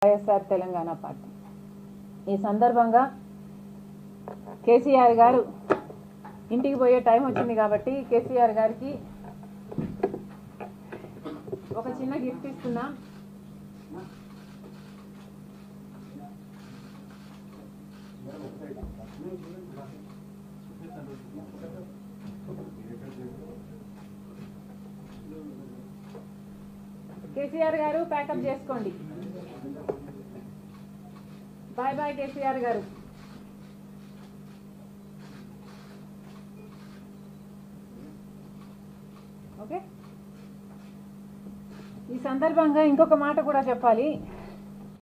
YSR Telangana party ఈ సందర్భంగా కేసీఆర్ గారు ఇంటికి పోయే టైం వచ్చింది కాబట్టి కేసీఆర్ గారికి ఒక చిన్న గిఫ్ట్ ఇస్తున్నాం కేసీఆర్ గారు ప్యాకప్ చేసుకోండి బాయ్ బాయ్ కేసీఆర్ గారు ఓకే ఈ సందర్భంగా ఇంకొక మాట కూడా చెప్పాలి